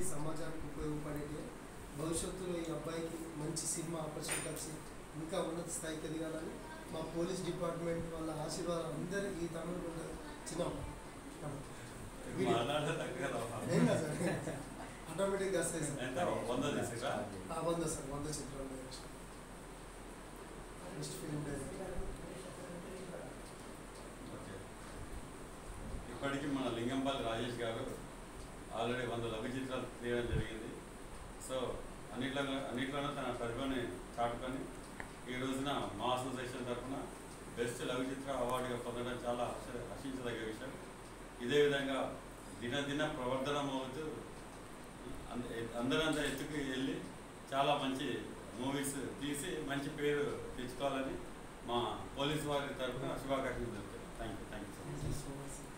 సమాజానికి ఉపయోగపడేది భవిష్యత్తులో ఈ అబ్బాయికి మంచి సినిమా ఆపర్చునిటీ వచ్చి ఇంకా ఉన్నత స్థాయికి ఎదగాలని మా పోలీస్ డిపార్ట్మెంట్ వాళ్ళ ఆశీర్వాదం అందరి ఈ తమిళ చిన్న వీడియో. మాట్లాడితే తగ్గదా ఏం కాదు సార్ ఆటోమేటిక్గా వస్తాయి సార్ ఎంత వంద తీసుకురా ఆ, వంద సార్ వంద చిత్రాలు నెక్స్ట్ ఫిల్మ్ డే ఓకే ఇప్పటికీ మన లింగంపల్లి రాజేష్ గారు ఆల్రెడీ వంద లఘు చిత్రాలు తీయడం జరిగింది సో అన్నిట్లో అన్నిట్లోనూ తన ప్రతిభని చాటుకొని ఈ రోజున మా అసోసియేషన్ తరఫున బెస్ట్ లఘు చిత్ర అవార్డుగా పొందడం చాలా హర్ష- హర్షించదగ్గ విషయం ఇదే విధంగా దినదిన ప్రవర్ధనం అవుతూ అంద- అందరంతా ఎత్తుకు వెళ్ళి చాలా మంచి మూవీస్ తీసి మంచి పేరు తెచ్చుకోవాలని మా పోలీసు వారి తరఫున శుభాకాంక్షలు చెప్తాను thank you thank you so much so much